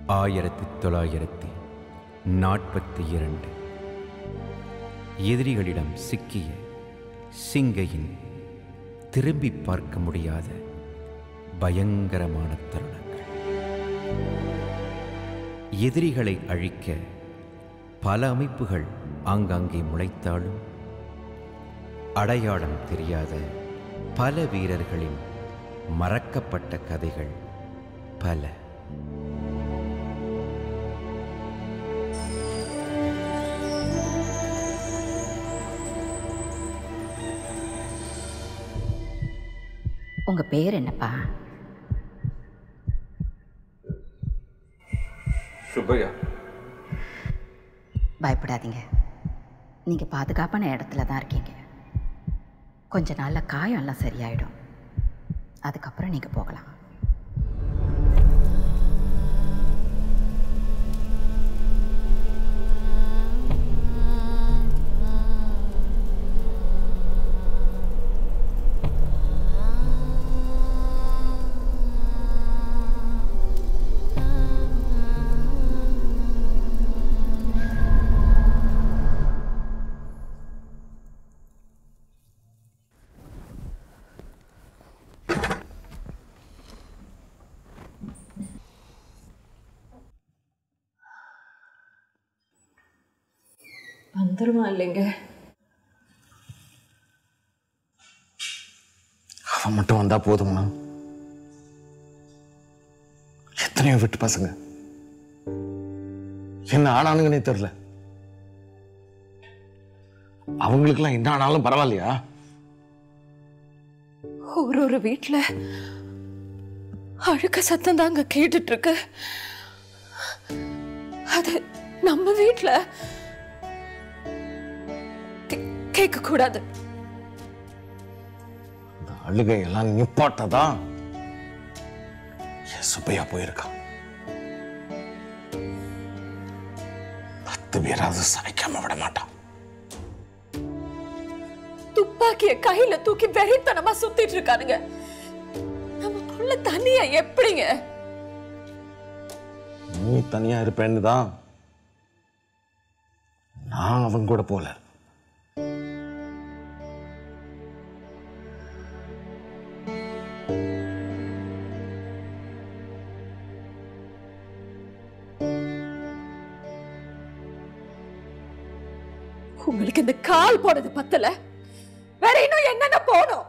ஆயிரத்தி தொள்ளாயிரத்தி நாற்பத்தி இரண்டு எதிரிகளிடம் சிக்கிய சிங்கையின் திரும்பி பார்க்க முடியாத பயங்கரமான தருணங்கள் எதிரிகளை அழிக்க பல அமைப்புகள் ஆங்காங்கே முளைத்தாலும் அடையாளம் தெரியாத பல வீரர்களின் மறக்கப்பட்ட கதைகள் பல உங்க பேர் என்னப்பா சுப்பையா பயப்படாதீங்க நீங்க பாதுகாப்பான இடத்துல தான் இருக்கீங்க கொஞ்ச நாள்ல காயம் எல்லாம் சரியாயிடும் அதுக்கப்புறம் நீங்க போகலாம் வந்துருமா இல்லைங்க அவன் மட்டும் வந்தா போதும்னா எத்தனையோ விட்டு பசங்க என்ன ஆனானுங்கன்னே தெரியல அவங்களுக்கெல்லாம் என்ன ஆனாலும் பரவாயில்லையா ஒரு ஒரு வீட்டில் அழுக்க சத்தம் தாங்க கேட்டுட்டு இருக்கு அது நம்ம வீட்டில் கேட்க கூடாது இந்த அழுகை எல்லாம் நிப்பாட்டதான் என் சுப்பையா போயிருக்கான் பத்து பேராவது சமைக்காம விட மாட்டான் துப்பாக்கிய கையில தூக்கி வெறித்தனமா சுத்திட்டு இருக்கானுங்க நம்ம புள்ள தனியா எப்படிங்க நீ தனியா இருப்பேன்னு தான் நான் அவன் கூட போல உங்களுக்கு இந்த கால் போனது பத்தல வேற இன்னும் என்னென்ன போகணும்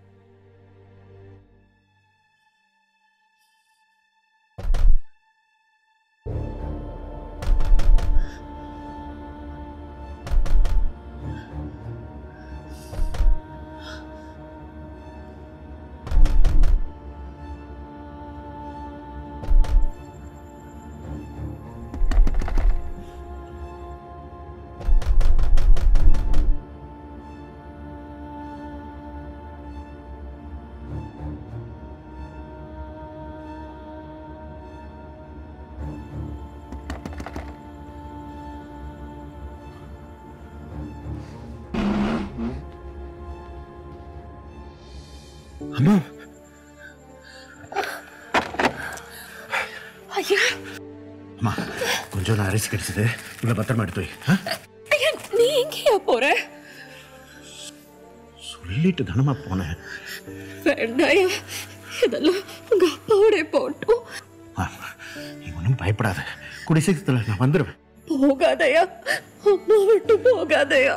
அம்மா ஐயா அம்மா கொஞ்சம் நான் அரிசி கிடைச்சது இவ்வளவு பத்திரமா எடுத்து வை ஆ? ஐயா நீ எங்கேயா போற சொல்லிட்டு தானமா போனேன் வேண்டாயா இதெல்லாம் உங்க அப்பாவோட போட்டோம் ஆ, நீ ஒன்றும் பயப்படாத குடி சீக்கிரத்தில் நான் வந்துடுவேன் போகாதயா அம்மா விட்டு போகாதயா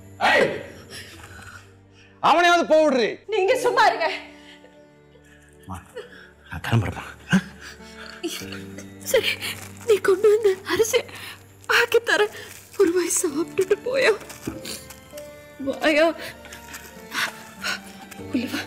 அவனையாவது போடுறே நீங்க சும்மா இருங்க நான் கிளம்புறேன் ஆ? சரி நீ கொண்டு வந்த அரிசி ஆக்கி தர ஒரு வாய் சாப்பிட்டுட்டு போயா வாயா உள்ள வா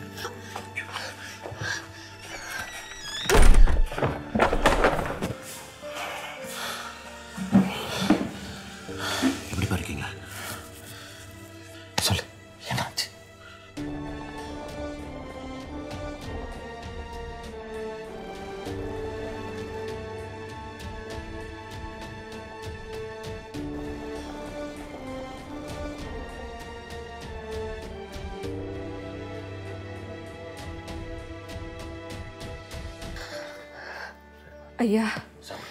எப்படி இருக்கீங்க சொல்லு என்னாச்சு ஐயா சாப்பிடு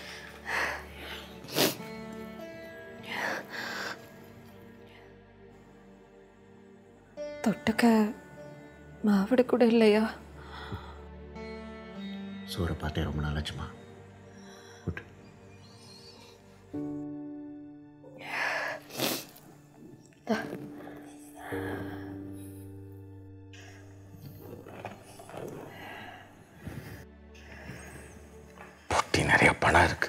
தொட்டுக்க மாவிட கூட இல்லையா சோறை பார்த்தே ரொம்ப நாளாச்சுமா விட்டு பொட்டி நிறைய பணம் இருக்கு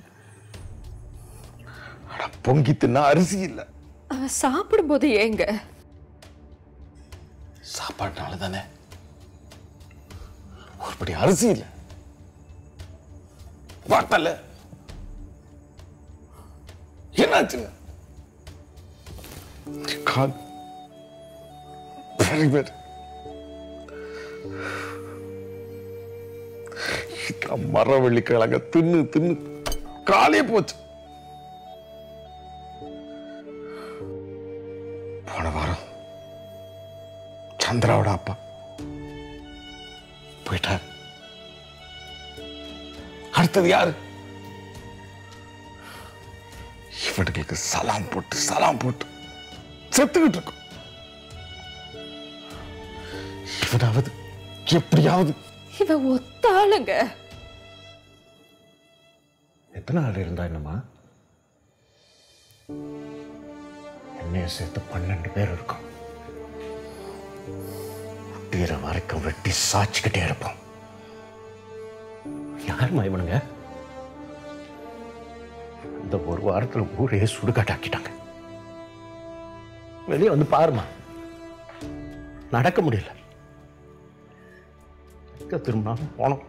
ஆனா பொங்கி தின்னா அரிசி இல்லை அவன் சாப்பிடும்போது ஏங்க சாப்பாட்டுனால தானே ஒருபடி அரிசி இல்லை வாட்டல என்னாச்சுங்க கால் வெரி வெரி மரவள்ளி கிழங்க தின்னு தின்னு காலே போச்சு போன வாரம் சந்திராவோட அப்பா போயிட்டார் அடுத்தது யாரு இவனுங்களுக்கு சலாம் போட்டு சலாம் போட்டு செத்துக்கிட்டு இருக்கும் இவனாவது எப்படியாவது இவன் ஒத்தாளுங்க எத்தனை ஆள் இருந்தா என்னம்மா என்னைய சேர்த்து பன்னெண்டு பேர் இருக்கோம் தீர வரைக்கும் வெட்டி சாச்சிக்கிட்டே இருப்போம் யாரும்மா இவனுங்க இந்த ஒரு வாரத்துல ஊரே சுடுகாட்டாக்கிட்டாங்க வெளியே வந்து பாருமா நடக்க முடியல எங்க திரும்பினாலும் போனோம்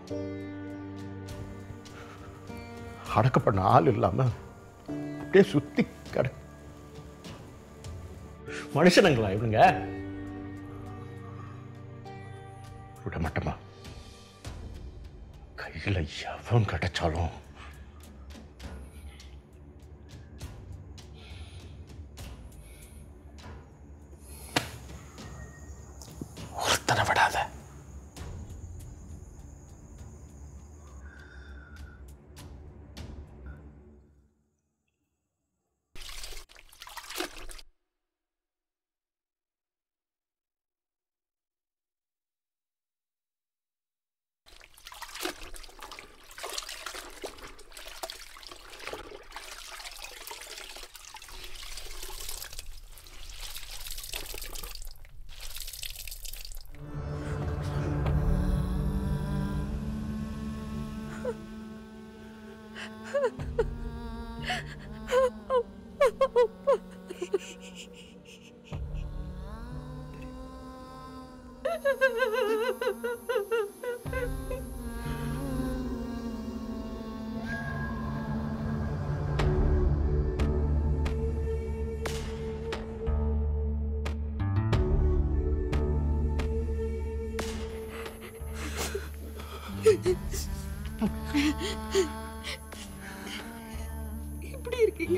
அடக்கப்பட்ட ஆள் இல்லாம அப்படியே சுத்தி கிட மனுஷனுங்களா இவனுங்க விட மாட்டோமா கையில எவன் கிடைச்சாலும் ஒருத்தனை விடாத இப்படி இருக்கீங்க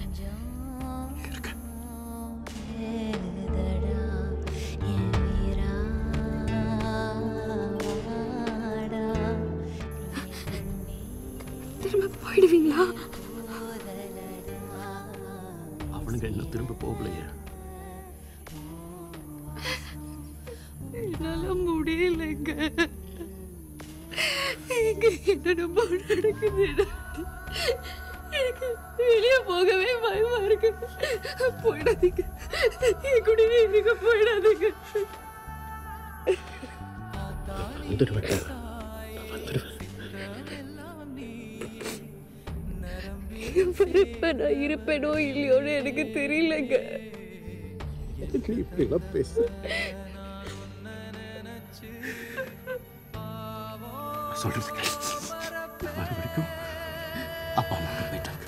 திரும்ப போயிடுவீங்களா அவனுங்க இன்னும் திரும்ப போகலையே என்னால முடியலைங்க எங்க என்னென்னமோ நடக்குது எனக்கு வெளியே போகவே பயமா இருக்கு போயிடாதீங்க என் கூடவே இருக்க போயிடாதீங்க வந்துடுவேன் வரப்ப நான் இருப்பேனோ இல்லையோன்னு எனக்கு தெரியலங்க இப்படிலாம் பேசு சொல்றது கேளு. நான் வர வரைக்கும் அப்பா அம்மா போயிட்டாங்க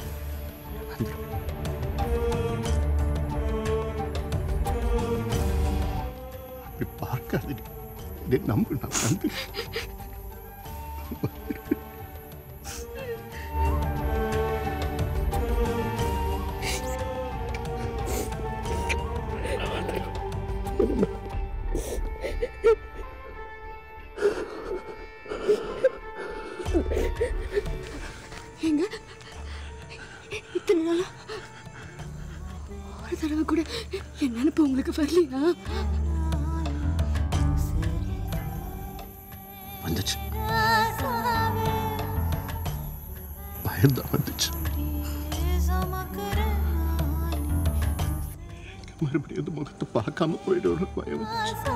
அப்படி பார்க்காதடி இதை நம்பு நான் வந்து ஏங்க இத்தனை நாளா ஒரு தடவை கூட என் நினைப்பு உங்களுக்கு வரலையா வந்துச்சு பயம்தான் வந்துச்சு மறுபடியும் அந்த முகத்தை பார்க்காம போயிடுவோம் பயம் வந்துச்சு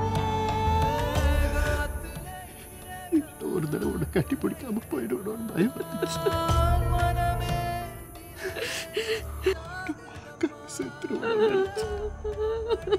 இன்னும் ஒரு தடவை உன்னை கட்டி பிடிக்காம போயிடுவோம் பயம் வந்துச்சு பார்க்காம செத்துருவோம்னு நினைச்சேன்.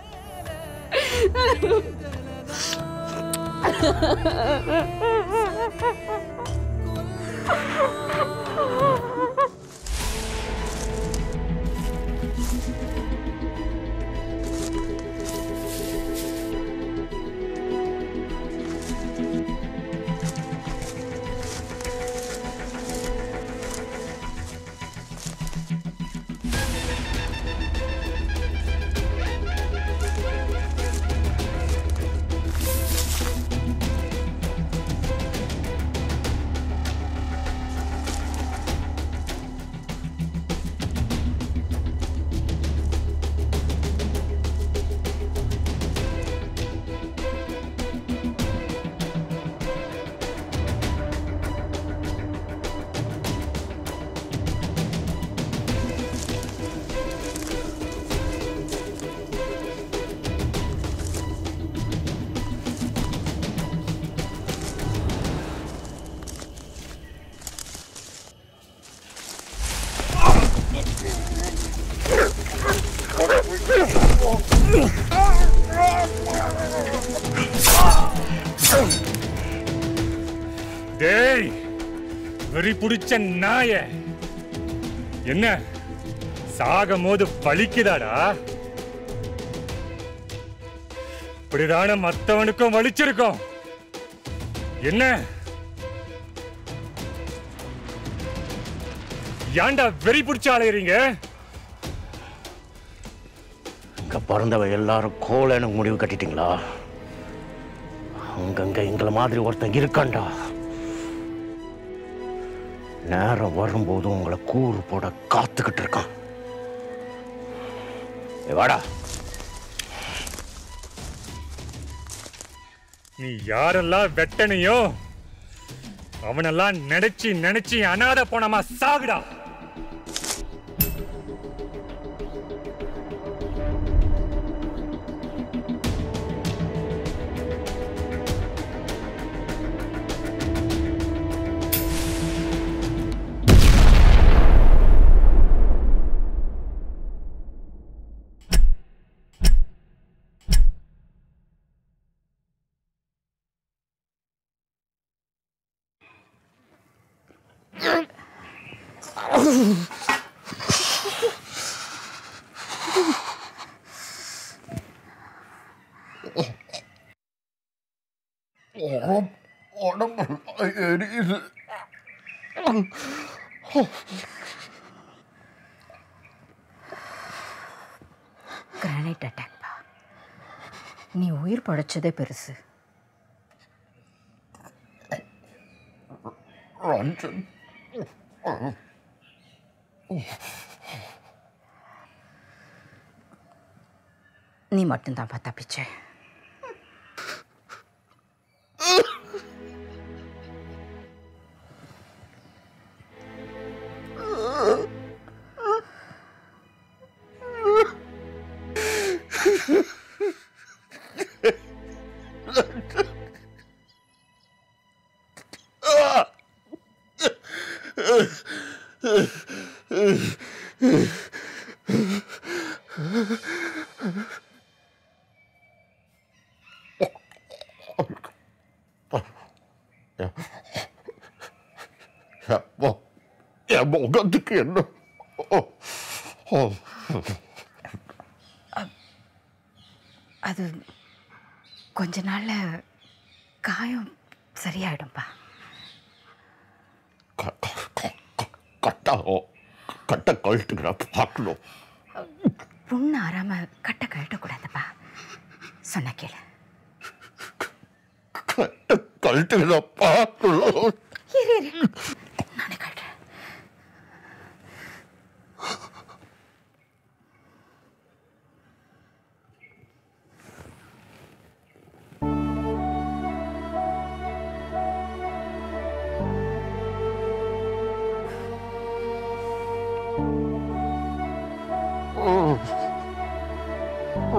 டேய் வெறி புடிச்ச நாய என்ன சாகும் போது வலிக்குதாடா இப்படிதான மத்தவனுக்கும் வலிச்சிருக்கும் என்ன ஏன்டா வெறி புடிச்ச அலையறீங்க இங்க பிறந்தவ எல்லாரும் கோலன்னு முடிவு கட்டிட்டீங்களா அங்கங்க எங்களை மாதிரி ஒருத்தன் இருக்கான்டா நேரம் வரும்போது உங்களை கூறு போட காத்துக்கிட்டு இருக்கான் ஏய், வாடா நீ யாரெல்லாம் வெட்டனையோ அவனெல்லாம் நினைச்சு நினைச்சு அனாத போனமா சாகுடா உடம்பு எரியுது கிரானைட் அட்டாக்ப்பா நீ உயிர் படைச்சதே பெருசு ரஞ்சன் நீ மட்டும்தான்ப்பா தப்பிச்ச எப்போ என் முகத்துக்கு என்ன ஓ, ஓ. அது கொஞ்ச நாள்ல காயம் சரியாயிடும்பா க- க- க- க- கட்டா ஓ, கட்டை கழட்டுக்கிறா பார்க்கணும் புண்ணு ஆறாம கட்டை கழட்டக்கூடாதுப்பா சொன்ன கேளு கட்டை கழட்டுக்கிறா பார்க்கணும் இரு இரு நானே கழட்டுறேன்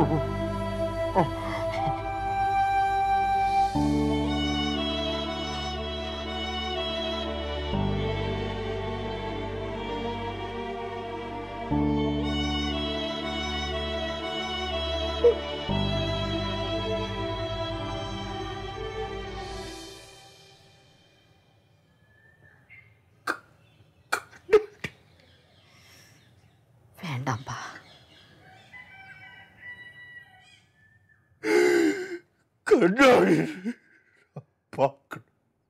வேண்டாம்ப்பா கண்ணாடி பார்க்கணும்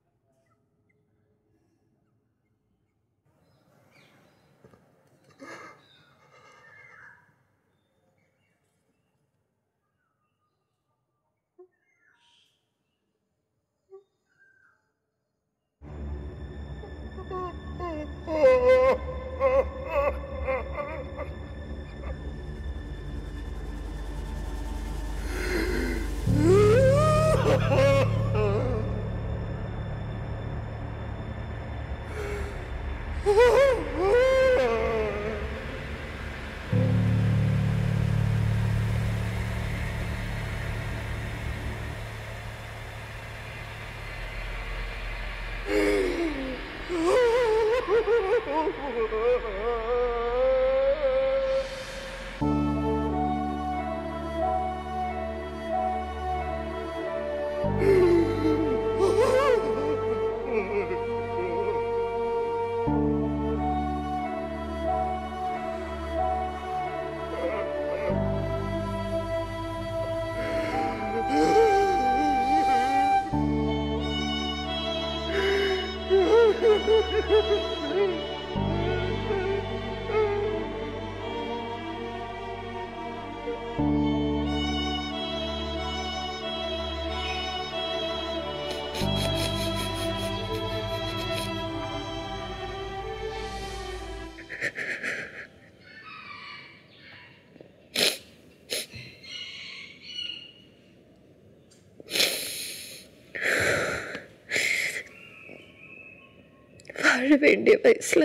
வாழ வேண்டிய வயசுல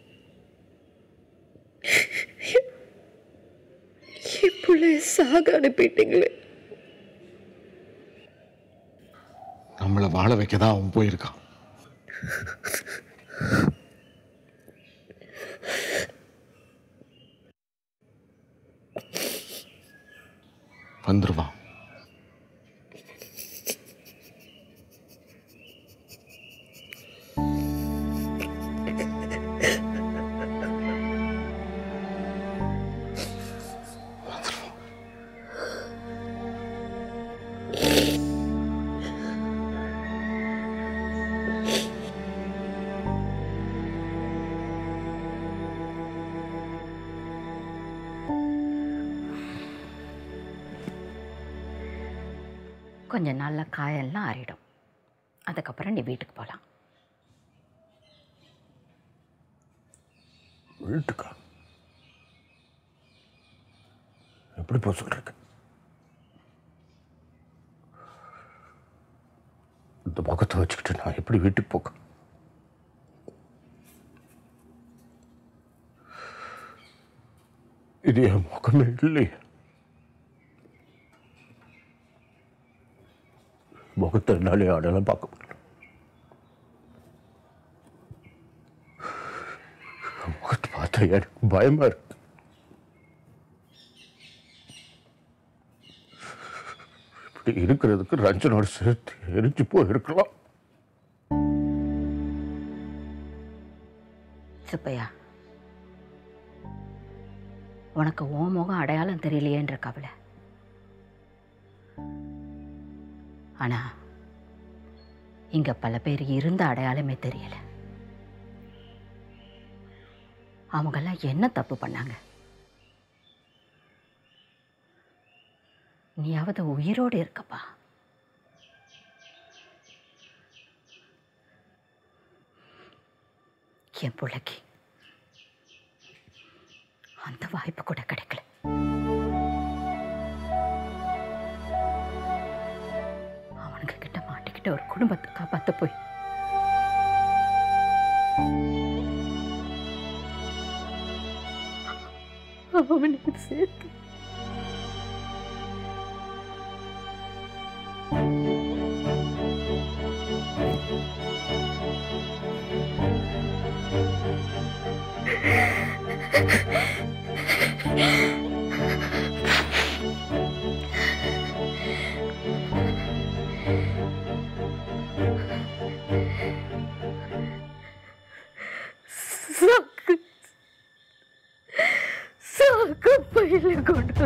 என் பிள்ளைய சாக அனுப்பிட்டீங்களே நம்மளை வாழ வைக்க தான் அவன் போயிருக்கான் வந்துருவான் கொஞ்ச நாளில் காயெல்லாம் ஆறிடும் அதுக்கப்புறம் நீ வீட்டுக்கு போகலாம் வீட்டுக்கா எப்படி போக சொல்றீங்க இந்த முகத்தை வச்சுக்கிட்டு நான் எப்படி வீட்டுக்கு போக இது என் முகமே இல்லையே முகத்தை என்னாலே அடையாளம் பார்க்க முடியல முகத்தை பார்த்தா எனக்கு பயமா இருக்கு இப்படி இருக்கிறதுக்கு ரஞ்சனோட சேர்த்து எரிஞ்சு போயிருக்கலாம் சுப்பையா உனக்கு ஓ முகம் அடையாளம் தெரியலையேன்ற கவலை ஆனா இங்க பல பேர் இருந்த அடையாளமே தெரியல அவங்கெல்லாம் என்ன தப்பு பண்ணாங்க நீயாவது உயிரோடு இருக்கப்பா என் பிள்ளைக்கு அந்த வாய்ப்பு கூட கிடைக்கல அவனுங்க கிட்ட மாட்டிக்கிட்ட ஒரு குடும்பத்தை காப்பாத்த போய் அவனுக்கு சேர்த்து சாக்கு சாக்கு பையில கொண்டு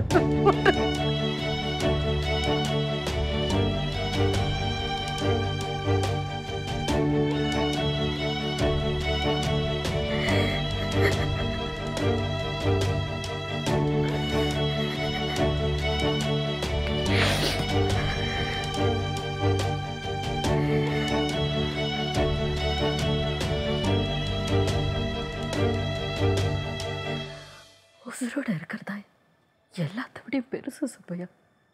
உசுரோட இருக்கிறதா எல்லாத்தோடையும் பெருசு சுப்பையா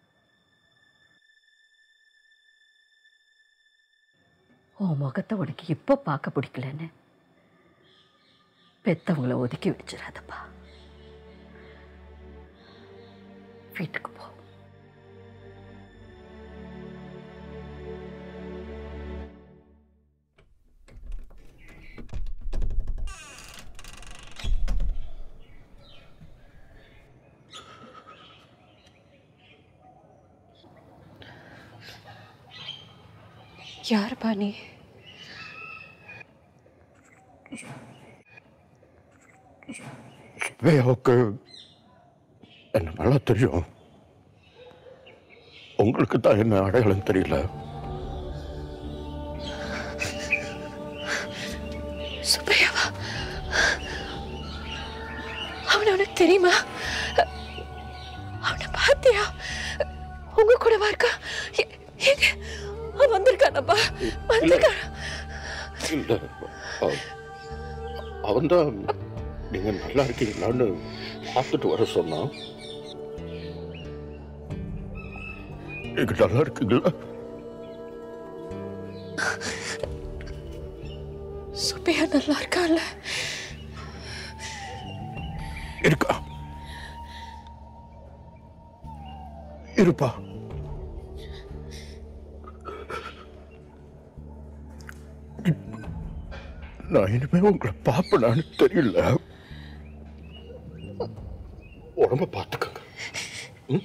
உன் முகத்தை உனக்கு இப்போ பார்க்க பிடிக்கலன்னு பெத்தவங்கள ஒதுக்கி வச்சிடாதப்பா வீட்டுக்கு போ யார் பாணி சுப்பையாவுக்கு என்ன நல்லா தெரியும் உங்களுக்கு தான் என்ன அடையாளம் தெரியல சுப்பையாவா அவனை உனக்கு தெரியுமா அவனை பார்த்தியா உங்க கூடவா இருக்கா எ- எங்க அவன் வந்திருக்கானப்பா வந்திருக்கான் இல்ல அவன் தான் நீங்க நல்லா இருக்கீங்களான்னு பார்த்துட்டு வர சொன்னான் நீங்க நல்லா இருக்கீங்களா சுப்பையா நல்லா இருக்கான்ல இருக்கா இருப்பா நான் இனிமே உங்களை பார்ப்பனான்னு தெரியல உடம்ப பார்த்துக்கங்க ம்?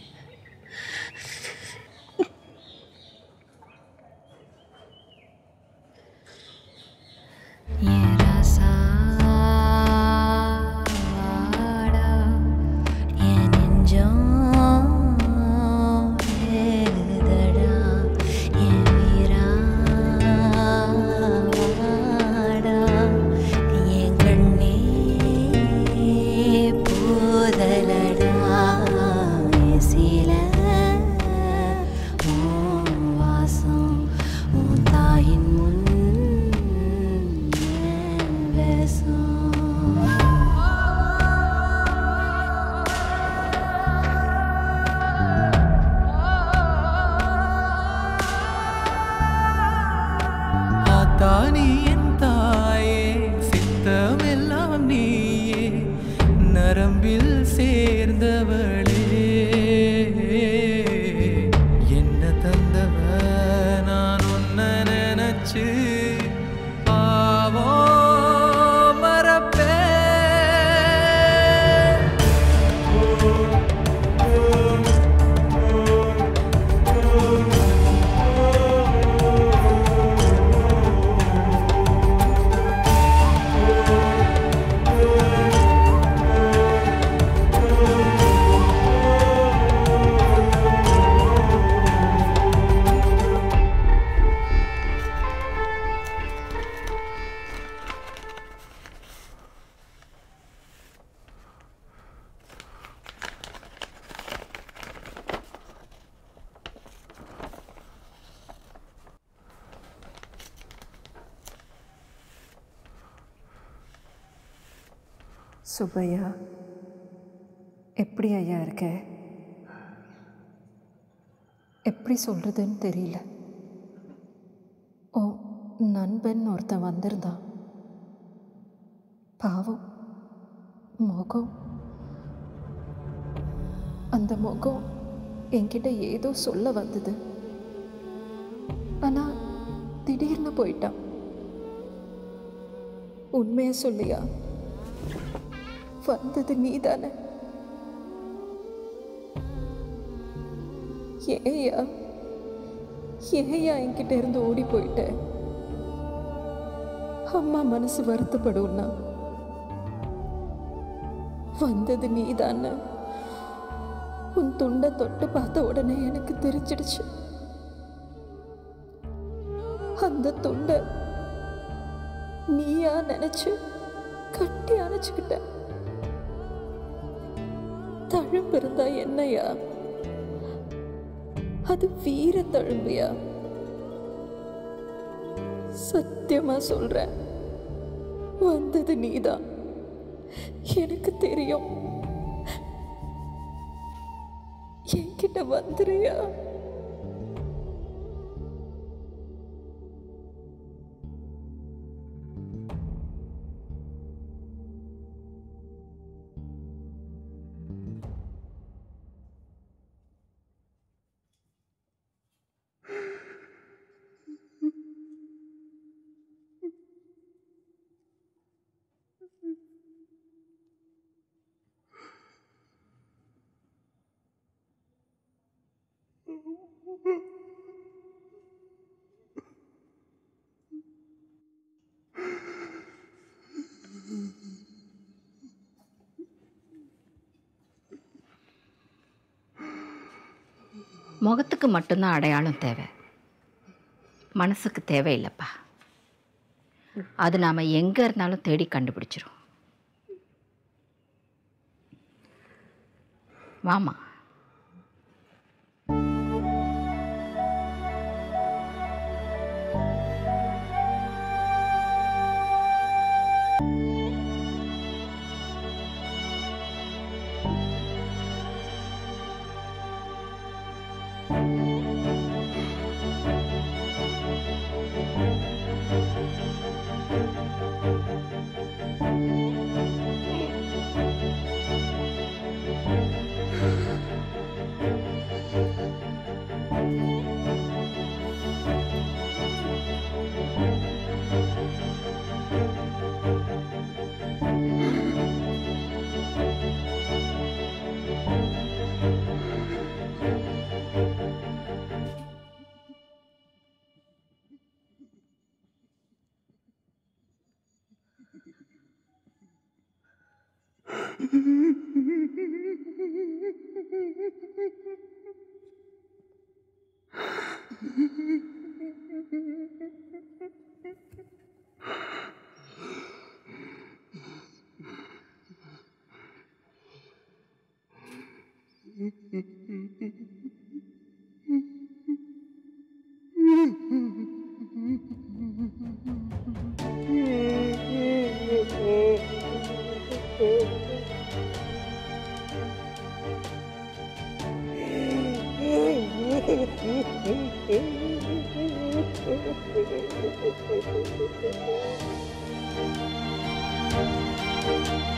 தாயின் முன் பேசும் ஆத்தானி என் தாயே சித்தமெல்லாம் நீயே நரம்பில் சேர்ந்தவளே என்ன தந்தவ நான் உன்ன நினைச்சு பாவோ மறப்பேன் சுப்பையா எப்படி ஐயா இருக்க எப்படி சொல்கிறதுன்னு தெரியல ஓ நண்பன் ஒருத்தன் வந்திருந்தான் பாவம் முகம் அந்த முகம் என்கிட்ட ஏதோ சொல்ல வந்தது ஆனா திடீர்னு போயிட்டான் உண்மையை சொல்லியா வந்தது நீதானே ஏயா ஏயா என்கிட்ட இருந்து ஓடி போயிட்ட அம்மா மனசு வருத்தப்படும்னா வந்தது நீதானே உன் துண்டை தொட்டு பார்த்த உடனே எனக்கு தெரிஞ்சிடுச்சு அந்த துண்டை நீயா நினைச்சு கட்டி அணைச்சுக்கிட்ட தழும்பு இருந்தா என்னையா அது வீர தழும்பியா சத்தியமா சொல்றேன் வந்தது நீதான் எனக்கு தெரியும் என்கிட்ட வந்துறியா முகத்துக்கு மட்டும்தான் அடையாளம் தேவை மனசுக்கு தேவையில்லைப்பா அது நாம் எங்கே இருந்தாலும் தேடி கண்டுபிடிச்சிரும் வாமா Thank you.